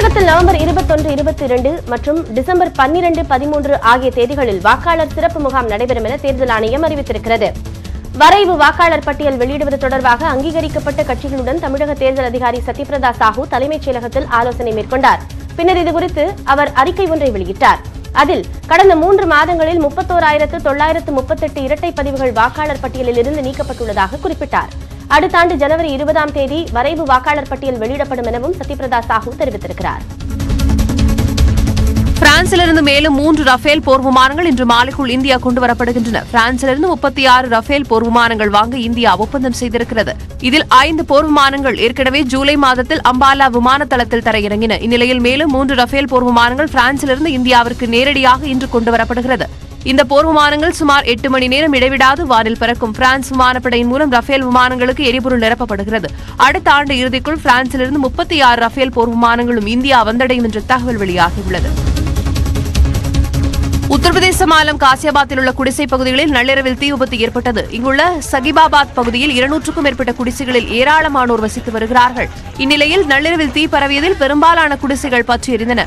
தமிழகத்தில் நவம்பர் இருபத்தொன்று இருபத்தி இரண்டு மற்றும் டிசம்பர் பன்னிரண்டு பதிமூன்று ஆகிய தேதிகளில் வாக்காளர் சிறப்பு முகாம் நடைபெறும் என தேர்தல் ஆணையம் அறிவித்திருக்கிறது வரைவு வாக்காளர் பட்டியல் வெளியிடுவது தொடர்பாக அங்கீகரிக்கப்பட்ட கட்சிகளுடன் தமிழக தேர்தல் அதிகாரி சத்யபிரதா சாஹூ தலைமைச் செயலகத்தில் ஆலோசனை மேற்கொண்டார் பின்னர் இதுகுறித்து அவர் அறிக்கை ஒன்றை வெளியிட்டார் அதில் கடந்த மூன்று மாதங்களில் முப்பத்தோராயிரத்து தொள்ளாயிரத்து முப்பத்தெட்டு இரட்டை பதிவுகள் வாக்காளர் பட்டியலில் இருந்து நீக்கப்பட்டுள்ளதாக குறிப்பிட்டார் அடுத்த ஆண்டு ஜனவரி இருபதாம் தேதி வரைவு வாக்காளர் பட்டியல் வெளியிடப்படும் எனவும் சத்யபிரதா சாஹூ தெரிவித்திருக்கிறார் பிரான்சிலிருந்து மேலும் மூன்று ரஃபேல் போர் விமானங்கள் இன்று மாலைக்குள் இந்தியா கொண்டு வரப்படுகின்றன பிரான்சிலிருந்து முப்பத்தி ஆறு ரஃபேல் போர் விமானங்கள் வாங்க இந்தியா ஒப்பந்தம் செய்திருக்கிறது இதில் ஐந்து போர் விமானங்கள் ஏற்கனவே ஜூலை மாதத்தில் அம்பாலா விமான தளத்தில் தரையிறங்கின இந்நிலையில் மேலும் மூன்று ரஃபேல் போர் விமானங்கள் பிரான்சிலிருந்து இந்தியாவிற்கு நேரடியாக இன்று கொண்டு வரப்படுகிறது இந்த போர் விமானங்கள் சுமார் எட்டு மணி நேரம் இடைவிடாது வானில் பறக்கும் பிரான்ஸ் விமானப்படையின் மூலம் ரஃபேல் விமானங்களுக்கு எரிபொருள் நிரப்பப்படுகிறது அடுத்த ஆண்டு இறுதிக்குள் பிரான்சிலிருந்து முப்பத்தி ஆறு ரஃபேல் போர் விமானங்களும் இந்தியா வந்தடையும் என்ற தகவல் வெளியாகியுள்ளது உத்தரப்பிரதேச மாநிலம் காசியாபாத்தில் உள்ள குடிசை பகுதிகளில் நள்ளிரவில் தீ விபத்து ஏற்பட்டது இங்குள்ள சகிபாபாத் பகுதியில் இருநூற்றுக்கும் மேற்பட்ட குடிசைகளில் ஏராளமானோர் வசித்து வருகிறார்கள் இந்நிலையில் நள்ளிரவில் தீ பரவியதில் பெரும்பாலான குடிசைகள் பற்றி எரிந்தன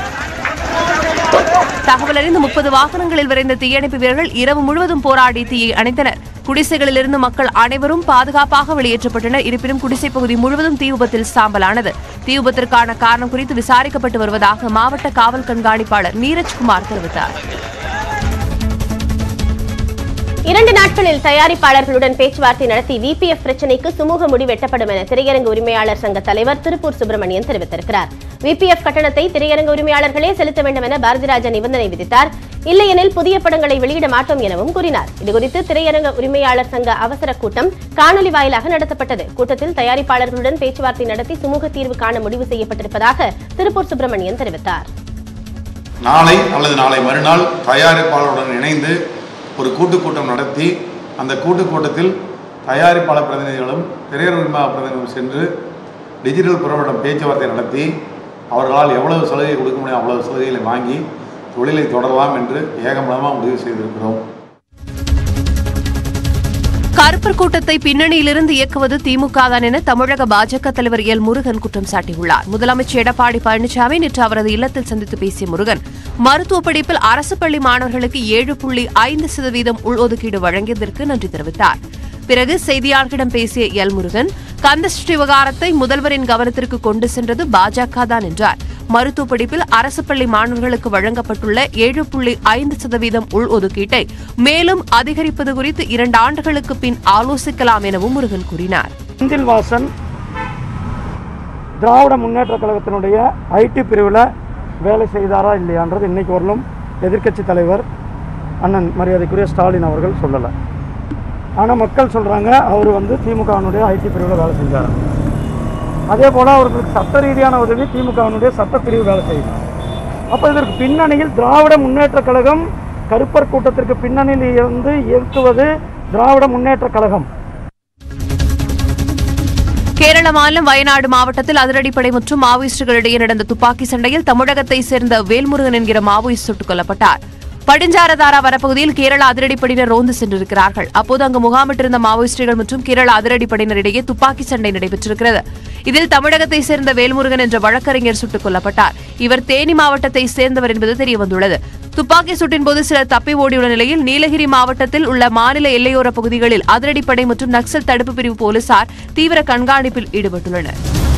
தகவல் அறிந்து முப்பது வாகனங்களில் விரைந்த தீயணைப்பு வீரர்கள் இரவு முழுவதும் போராடி தீயை அணைத்தனர் குடிசைகளிலிருந்து மக்கள் அனைவரும் பாதுகாப்பாக வெளியேற்றப்பட்டனர் இருப்பினும் குடிசை பகுதி முழுவதும் தீ விபத்தில் சாம்பலானது தீ விபத்திற்கான காரணம் குறித்து விசாரிக்கப்பட்டு வருவதாக மாவட்ட காவல் கண்காணிப்பாளர் நீரஜ்குமார் தெரிவித்தார் இரண்டு நாட்களில் தயாரிப்பாளர்களுடன் பேச்சுவார்த்தை நடத்தி விபிஎஃப் பிரச்சினைக்கு சுமூக முடிவு எட்டப்படும் என திரையரங்கு உரிமையாளர் சங்க தலைவர் திருப்பூர் சுப்பிரமணியன் தெரிவித்திருக்கிறார் விபிஎஃப் கட்டணத்தை திரையரங்கு உரிமையாளர்களே செலுத்த வேண்டும் என பாரதிராஜா நிபந்தனை விதித்தார் இல்லையெனில் புதிய படங்களை வெளியிட மாட்டோம் எனவும் கூறினார் இதுகுறித்து திரையரங்க உரிமையாளர் சங்க அவசர கூட்டம் காணொலி வாயிலாக நடத்தப்பட்டது கூட்டத்தில் தயாரிப்பாளர்களுடன் பேச்சுவார்த்தை நடத்தி சுமூக தீர்வு காண முடிவு செய்யப்பட்டிருப்பதாக திருப்பூர் சுப்பிரமணியன் தெரிவித்தார் நாளை அல்லது நாளை மறுநாள் தயாரிப்பாளருடன் இணைந்து ஒரு கூட்டுக் கூட்டம் நடத்தி அந்த கூட்டுக் கூட்டத்தில் தயாரிப்பாளர் பிரதிநிதிகளும் திரையுரிமை பிரதிநிதிகளும் சென்று டிஜிட்டல் புறமிடம் பேச்சுவார்த்தை நடத்தி அவர்களால் எவ்வளவு சலுகை கொடுக்க முடியும் அவ்வளவு சலுகைகளை வாங்கி தொழிலை தொடரலாம் என்று ஏகமனமாக முடிவு செய்திருக்கிறோம் கருப்பர் கூட்டத்தை பின்னணியிலிருந்து இயக்குவது திமுக தான் என தமிழக பாஜக தலைவர் எல் முருகன் குற்றம் சாட்டியுள்ளார் முதலமைச்சர் எடப்பாடி பழனிசாமி நேற்று அவரது இல்லத்தில் சந்தித்து பேசிய முருகன் மருத்துவ படிப்பில் அரசு பள்ளி மாணவர்களுக்கு ஏழு புள்ளி ஐந்து சதவீதம் உள்ஒதுக்கீடு வழங்கியதற்கு நன்றி தெரிவித்தார் பிறகு செய்தியாளர்களிடம் பேசிய எல் முருகன் கந்தசஷ்டி விவகாரத்தை முதல்வரின் கவனத்திற்கு கொண்டு சென்றது பாஜக தான் என்றார் மருத்துவ படிப்பில் அரசு பள்ளி மாணவர்களுக்கு வழங்கப்பட்டுள்ள ஏழு புள்ளி ஐந்து சதவீதம் உள்ஒதுக்கீட்டை மேலும் அதிகரிப்பது குறித்து இரண்டு ஆண்டுகளுக்கு பின் ஆலோசிக்கலாம் எனவும் முருகன் கூறினார் செந்தில் வாசன் திராவிட முன்னேற்ற கழகத்தினுடைய ஐடி பிரிவில் வேலை செய்தாரா இல்லையான்றது இன்னைக்கு வரலும் எதிர்க்கட்சி தலைவர் அண்ணன் மரியாதைக்குரிய ஸ்டாலின் அவர்கள் சொல்லலை ஆனால் மக்கள் சொல்கிறாங்க அவர் வந்து திமுகவினுடைய ஐடி பிரிவில் வேலை செஞ்சார் அதே போல் அவர்களுக்கு சட்ட ரீதியான உதவி திமுகவினுடைய சட்டப்பிரிவு வேலை செய்யும் அப்போ இதற்கு பின்னணியில் திராவிட முன்னேற்ற கழகம் கருப்பர் கூட்டத்திற்கு பின்னணியில் இருந்து இயக்குவது திராவிட முன்னேற்ற கழகம் கேரள மாநிலம் வயநாடு மாவட்டத்தில் அதிரடிப்படை மற்றும் மாவோயிஸ்டுகளிடையே நடந்த துப்பாக்கி சண்டையில் தமிழகத்தை சேர்ந்த வேல்முருகன் என்கிற மாவோயிஸ்ட் சுட்டுக் கொல்லப்பட்டார் படிஞ்சாரதாரா வனப்பகுதியில் கேரள அதிரடிப்படையினர் ரோந்து சென்றிருக்கிறார்கள் அப்போது அங்கு முகாமிட்டிருந்த மாவோயிஸ்டுகள் மற்றும் கேரள அதிரடிப்படையினரிடையே துப்பாக்கி சண்டை நடைபெற்றிருக்கிறது இதில் தமிழகத்தை சேர்ந்த வேல்முருகன் என்ற வழக்கறிஞர் சுட்டுக் கொல்லப்பட்டார் இவர் தேனி மாவட்டத்தை சேர்ந்தவர் என்பது தெரியவந்துள்ளது துப்பாக்கி சூட்டின் போது சிலர் தப்பி ஓடியுள்ள நிலையில் நீலகிரி மாவட்டத்தில் உள்ள மாநில எல்லையோர பகுதிகளில் அதிரடிப்படை மற்றும் நக்சல் தடுப்பு பிரிவு போலீசார் தீவிர கண்காணிப்பில் ஈடுபட்டுள்ளனர்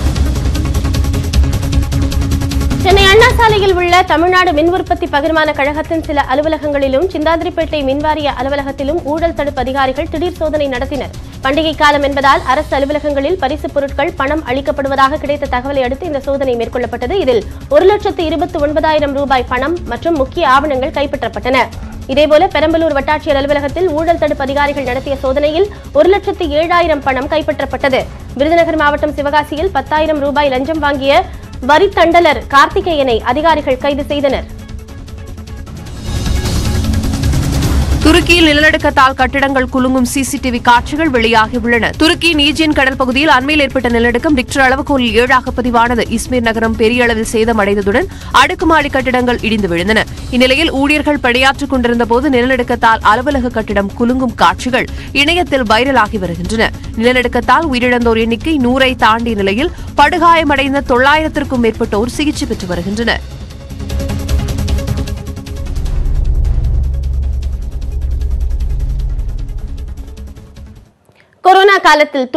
சென்னை அண்ணா சாலையில் உள்ள தமிழ்நாடு மின் உற்பத்தி பகிர்மான கழகத்தின் சில அலுவலகங்களிலும் சிந்தாதிரிப்பேட்டை மின்வாரிய அலுவலகத்திலும் ஊழல் தடுப்பு அதிகாரிகள் திடீர் சோதனை நடத்தினர் பண்டிகை காலம் என்பதால் அரசு அலுவலகங்களில் பரிசுப் பொருட்கள் பணம் அளிக்கப்படுவதாக கிடைத்த தகவலை அடுத்து இந்த சோதனை மேற்கொள்ளப்பட்டது இதில் ஒரு லட்சத்து இருபத்தி ஒன்பதாயிரம் ரூபாய் பணம் மற்றும் முக்கிய ஆவணங்கள் கைப்பற்றப்பட்டன இதேபோல பெரம்பலூர் வட்டாட்சியர் அலுவலகத்தில் ஊழல் தடுப்பு அதிகாரிகள் நடத்திய சோதனையில் ஒரு லட்சத்து ஏழாயிரம் பணம் கைப்பற்றப்பட்டது விருதுநகர் மாவட்டம் சிவகாசியில் பத்தாயிரம் ரூபாய் லஞ்சம் வாங்கிய வரித்தண்டலர் கார்த்திகேயனை அதிகாரிகள் கைது செய்தனர் துருக்கியில் நிலநடுக்கத்தால் கட்டிடங்கள் குலுங்கும் சிசிடிவி காட்சிகள் வெளியாகியுள்ளன துருக்கியின் ஈஜியன் கடல் பகுதியில் அண்மையில் ஏற்பட்ட நிலநடுக்கம் ரிக்டர் அளவுகோலில் ஏழாக பதிவானது இஸ்மீர் நகரம் பெரிய அளவில் சேதமடைந்ததுடன் அடுக்குமாடி கட்டிடங்கள் இடிந்து விழுந்தன இந்நிலையில் ஊழியர்கள் பணியாற்றிக் கொண்டிருந்த போது நிலநடுக்கத்தால் அலுவலக கட்டிடம் குலுங்கும் காட்சிகள் இணையத்தில் வைரலாகி வருகின்றன நிலநடுக்கத்தால் உயிரிழந்தோர் எண்ணிக்கை நூறை தாண்டிய நிலையில் படுகாயமடைந்த தொள்ளாயிரத்திற்கும் மேற்பட்டோர் சிகிச்சை பெற்று வருகின்றனர் கொரோனா காலத்தில்